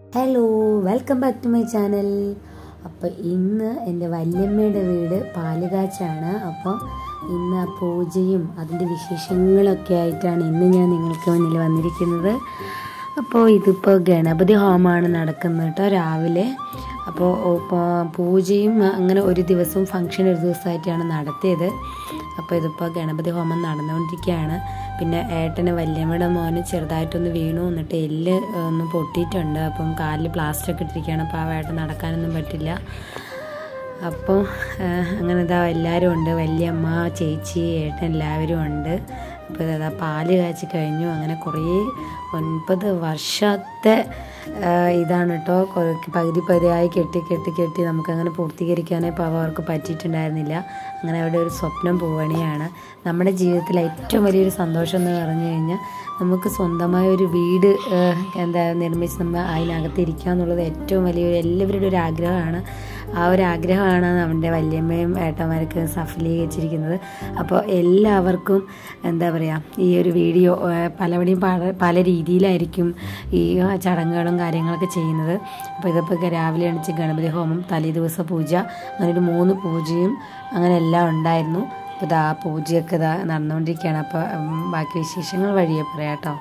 hello welcome back to my channel അപ്പോൾ ഇന്ന് എൻ്റെ വല്യമ്മയുടെ വീട് പാലുകാച്ചാണ് അപ്പോൾ ഇന്ന് ആ പൂജയും അതിൻ്റെ വിശേഷങ്ങളൊക്കെ ആയിട്ടാണ് ഇന്ന് ഞാൻ നിങ്ങൾക്ക് മുന്നിൽ വന്നിരിക്കുന്നത് അപ്പോൾ ഇതിപ്പോൾ ഗണപതി ഹോമമാണ് നടക്കുന്നത് കേട്ടോ രാവിലെ അപ്പോൾ ഇപ്പോൾ പൂജയും അങ്ങനെ ഒരു ദിവസവും ഫംഗ്ഷൻ ഒരു ദിവസമായിട്ടാണ് നടത്തിയത് അപ്പോൾ ഇതിപ്പോൾ ഗണപതി ഹോമം നടന്നുകൊണ്ടിരിക്കുകയാണ് പിന്നെ ഏട്ടന് വല്യമ്മയുടെ മോന് ചെറുതായിട്ടൊന്ന് വീണു എന്നിട്ട് എല്ല് ഒന്ന് പൊട്ടിയിട്ടുണ്ട് അപ്പം കാലിൽ പ്ലാസ്റ്റർ ഒക്കെ ഇട്ടിരിക്കുകയാണ് അപ്പോൾ ആ ഏട്ടൻ നടക്കാനൊന്നും പറ്റില്ല അപ്പോൾ അങ്ങനെ ഇതാ എല്ലാവരും ഉണ്ട് വല്യമ്മ ചേച്ചി ഏട്ടൻ എല്ലാവരും ഉണ്ട് അപ്പോൾ ഇതാ പാല് കാച്ചി കഴിഞ്ഞു അങ്ങനെ കുറേ ഒൻപത് വർഷത്തെ ഇതാണ് കേട്ടോ പകുതി പകുതിയായി കെട്ടി കെട്ടി കെട്ടി നമുക്കങ്ങനെ പൂർത്തീകരിക്കാനേ ഇപ്പോൾ അവർക്ക് പറ്റിയിട്ടുണ്ടായിരുന്നില്ല അങ്ങനെ അവരുടെ ഒരു സ്വപ്നം പോവണിയാണ് നമ്മുടെ ജീവിതത്തിൽ ഏറ്റവും വലിയൊരു സന്തോഷം എന്ന് പറഞ്ഞു കഴിഞ്ഞാൽ നമുക്ക് സ്വന്തമായ ഒരു വീട് എന്താ നിർമ്മിച്ച് നമ്മൾ അതിനകത്ത് ഇരിക്കുക എന്നുള്ളത് ഏറ്റവും വലിയൊരു എല്ലാവരുടെ ഒരു ആഗ്രഹമാണ് ആ ഒരു ആഗ്രഹമാണ് നമ്മുടെ വല്യമ്മയും ഏട്ടന്മാർക്ക് സഫലീകരിച്ചിരിക്കുന്നത് അപ്പോൾ എല്ലാവർക്കും എന്താ പറയുക ഈ ഒരു വീഡിയോ പലവടിയും പല പല രീതിയിലായിരിക്കും ഈ ചടങ്ങുകളും കാര്യങ്ങളൊക്കെ ചെയ്യുന്നത് അപ്പോൾ ഇതിപ്പോൾ രാവിലെ എണിച്ച് ഗണപതി ഹോമം തലേ ദിവസ പൂജ അങ്ങനെ ഒരു മൂന്ന് പൂജയും അങ്ങനെ എല്ലാം ഉണ്ടായിരുന്നു അപ്പോൾ ഇതാ പൂജയൊക്കെ ഇതാ നടന്നുകൊണ്ടിരിക്കുകയാണ് അപ്പോൾ ബാക്കി വിശേഷങ്ങൾ വഴിയെ പറയാം കേട്ടോ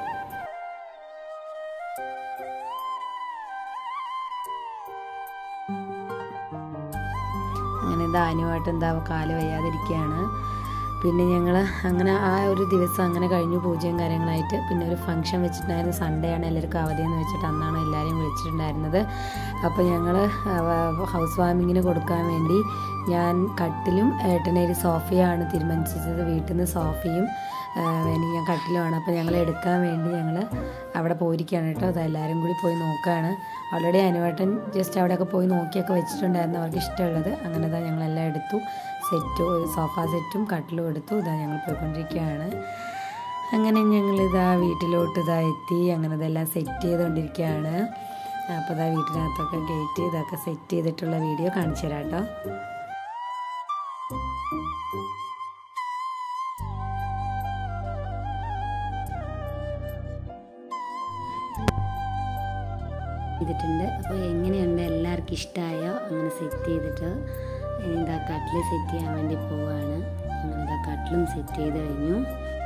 അങ്ങനെ ദാനുമായിട്ട് എന്താ കാല് വയ്യാതിരിക്കുകയാണ് പിന്നെ ഞങ്ങൾ അങ്ങനെ ആ ഒരു ദിവസം അങ്ങനെ കഴിഞ്ഞു പൂജയും കാര്യങ്ങളായിട്ട് പിന്നെ ഒരു ഫംഗ്ഷൻ വെച്ചിട്ടുണ്ടായിരുന്നു സൺഡേ ആണ് എല്ലാവർക്കും അവധിയെന്ന് വെച്ചിട്ട് അന്നാണ് എല്ലാവരെയും വിളിച്ചിട്ടുണ്ടായിരുന്നത് അപ്പോൾ ഞങ്ങൾ ഹൗസ് വാമിങ്ങിന് കൊടുക്കാൻ വേണ്ടി ഞാൻ കട്ടിലും ഏട്ടനെ ഒരു സോഫയാണ് തീരുമാനിച്ചത് വീട്ടിൽ നിന്ന് സോഫയും ഇനി ഞാൻ കട്ടിലുമാണ് അപ്പോൾ ഞങ്ങൾ എടുക്കാൻ വേണ്ടി ഞങ്ങൾ അവിടെ പോയിരിക്കുകയാണ് കേട്ടോ അത് എല്ലാവരും കൂടി പോയി നോക്കുകയാണ് ഓൾറെഡി അനുവേട്ടൻ ജസ്റ്റ് അവിടെയൊക്കെ പോയി നോക്കിയൊക്കെ വെച്ചിട്ടുണ്ടായിരുന്നു അവർക്ക് ഇഷ്ടമുള്ളത് അങ്ങനെ ഇതാ ഞങ്ങളെല്ലാം എടുത്തു സെറ്റും ഒരു സോഫ സെറ്റും കട്ടിലും എടുത്തു ഇതാ ഞങ്ങൾ പോയിക്കൊണ്ടിരിക്കുകയാണ് അങ്ങനെ ഞങ്ങളിതാ വീട്ടിലോട്ട് ഇതാ എത്തി അങ്ങനെ ഇതെല്ലാം സെറ്റ് ചെയ്തുകൊണ്ടിരിക്കുകയാണ് അപ്പോൾ ഇതാ വീട്ടിനകത്തൊക്കെ ഗേറ്റ് ഇതൊക്കെ സെറ്റ് ചെയ്തിട്ടുള്ള വീഡിയോ കാണിച്ചു തരാം കേട്ടോ ചെയ്തിട്ടുണ്ട് അപ്പോൾ എങ്ങനെയുണ്ട് എല്ലാവർക്കും ഇഷ്ടമായോ അങ്ങനെ സെറ്റ് ചെയ്തിട്ട് ഇതാ കട്ടിൽ സെറ്റ് ചെയ്യാൻ വേണ്ടി പോവാണ് അങ്ങനെ ഇതാ കട്ടിലും സെറ്റ് ചെയ്ത് കഴിഞ്ഞു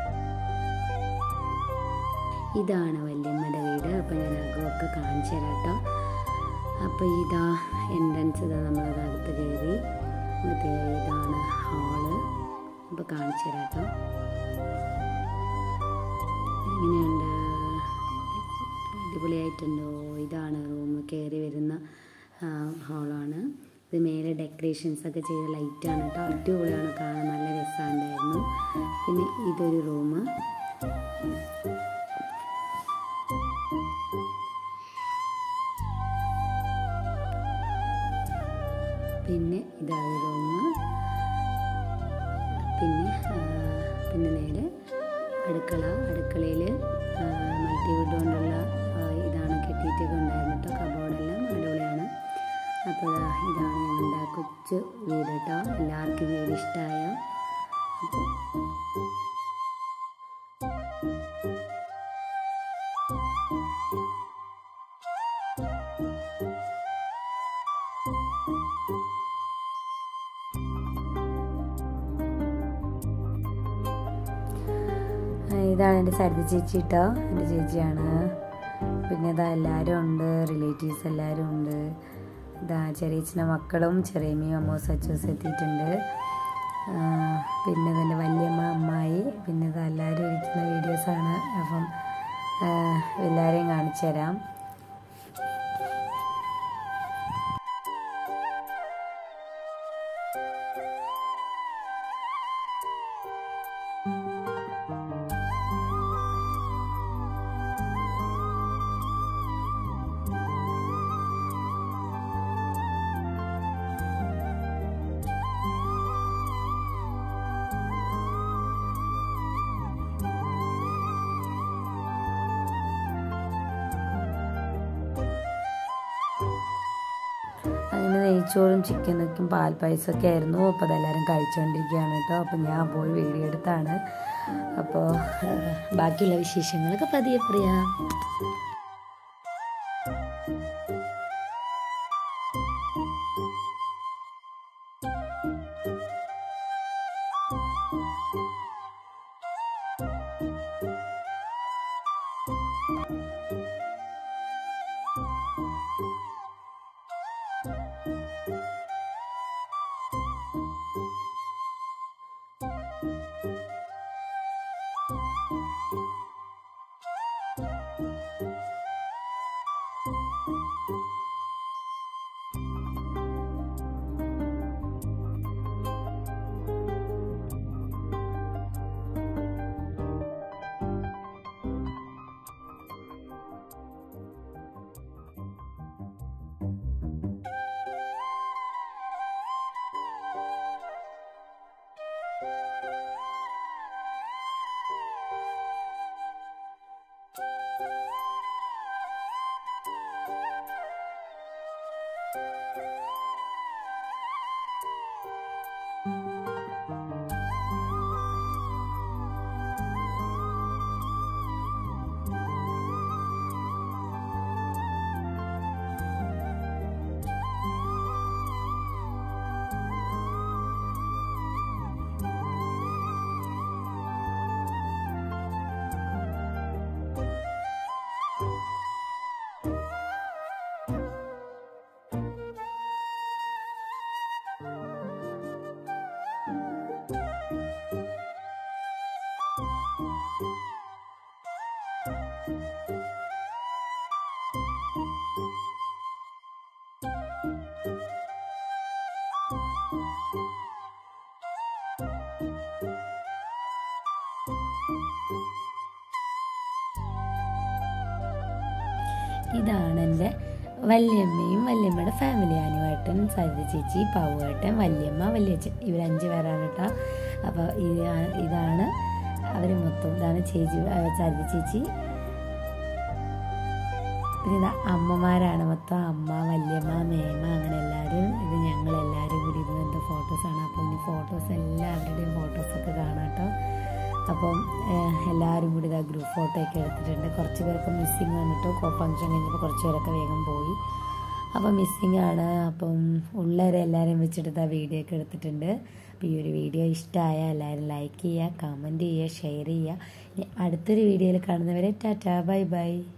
ഇതാണ് വല്യമ്മയുടെ വീട് അപ്പോൾ ഞാൻ അകമൊക്കെ കാണിച്ചു തരാം കേട്ടോ അപ്പോൾ ഇതാ എൻട്രൻസ് ഇതാ നമ്മളതകത്ത് കയറി ഇതാണ് ഹാള് അപ്പോൾ കാണിച്ചു തരാം കേട്ടോ എങ്ങനെയുണ്ട് അടിപൊളിയായിട്ടുണ്ടോ ഇതാണ് റൂം കയറി വരുന്ന ഹാളാണ് ഇത് മേലെ ഡെക്കറേഷൻസ് ഒക്കെ ചെയ്ത ലൈറ്റാണ് കേട്ടോ അടിപൊളിയാണ് കാണാൻ നല്ല രസമുണ്ടായിരുന്നു പിന്നെ ഇതൊരു റൂം പിന്നെ ഇതാണ് റൂം പിന്നെ പിന്നെ നേരെ അടുക്കള അടുക്കളയിൽ മൾട്ടിവുഡ് കൊണ്ടുള്ള ഇതാണ് കെട്ടിയിട്ടൊക്കെ ഉണ്ടായിരുന്നു കേട്ടോ കബോർഡെല്ലാം അടിപൊളിയാണ് അപ്പോൾ ഇതാണ് ഞങ്ങളുടെ കൊച്ചു വീട് കേട്ടോ എല്ലാവർക്കും വീട് ഇഷ്ടമായോ അപ്പോൾ ഇതാണ് എൻ്റെ സരിത ചേച്ചി കേട്ടോ എൻ്റെ ചേച്ചിയാണ് പിന്നെ ഇതാ എല്ലാവരും ഉണ്ട് റിലേറ്റീവ്സ് എല്ലാവരും ഉണ്ട് ഇതാ ചെറിയച്ഛൻ്റെ മക്കളും ചെറിയമ്മയും അമ്മോസ് അച്ചോസ് എത്തിയിട്ടുണ്ട് പിന്നെ ഇതിൻ്റെ വല്യമ്മ അമ്മായി പിന്നെ ഇത് എല്ലാവരും ഇരിക്കുന്ന വീഡിയോസാണ് അപ്പം എല്ലാവരെയും കാണിച്ചു തരാം അങ്ങനെ നെയ്ച്ചോറും ചിക്കനൊക്കെ പാൽപ്പായസമൊക്കെ ആയിരുന്നു അപ്പോൾ അതെല്ലാവരും കഴിച്ചുകൊണ്ടിരിക്കുകയാണ് കേട്ടോ അപ്പോൾ ഞാൻ പോയി വീഡിയോ എടുത്താണ് അപ്പോൾ ബാക്കിയുള്ള വിശേഷങ്ങളൊക്കെ പതിയെ പറയാം ഇതാണ് എൻ്റെ വല്യമ്മയും വല്യമ്മയുടെ ഫാമിലി അനുവേട്ടൻ സരിത ചേച്ചി പാവുവേട്ടൻ വല്യമ്മ വല്യച്ഛൻ ഇവർ അഞ്ച് പേരാണ് കേട്ടോ അപ്പോൾ ഇതാണ് അവർ മൊത്തം ഇതാണ് ചേച്ചി ആ, സരിത ചേച്ചി പിന്നെ ഇതാ അമ്മമാരാണ് മൊത്തം അമ്മ വല്യമ്മ മേമ അങ്ങനെ എല്ലാവരും ഇത് ഞങ്ങളെല്ലാവരും കൂടി ഇരുന്നതിൻ്റെ ഫോട്ടോസാണ് അപ്പോൾ ഇനി ഫോട്ടോസ് എല്ലാവരുടെയും ഫോട്ടോസൊക്കെ കാണാം കേട്ടോ അപ്പം ഏഹ്, എല്ലാവരും കൂടി ഇതാ ഗ്രൂപ്പ് ഫോട്ടോ ഒക്കെ എടുത്തിട്ടുണ്ട് കുറച്ച് പേരൊക്കെ മിസ്സിങ് വന്നിട്ട് ഫംഗ്ഷൻ കഴിഞ്ഞപ്പോൾ കുറച്ച് പേരൊക്കെ വേഗം പോയി അപ്പം മിസ്സിങ് ആണ് അപ്പം ഉള്ളവരെ എല്ലാവരും വെച്ചിട്ട് ഇതാ വീഡിയോ ഒക്കെ എടുത്തിട്ടുണ്ട് അപ്പോൾ ഈ ഒരു വീഡിയോ ഇഷ്ടമായ എല്ലാവരും ലൈക്ക് ചെയ്യുക കമൻറ്റ് ചെയ്യുക ഷെയർ ചെയ്യുക ഇനി അടുത്തൊരു വീഡിയോയിൽ കാണുന്നവരെ ടാറ്റാ ബൈ ബൈ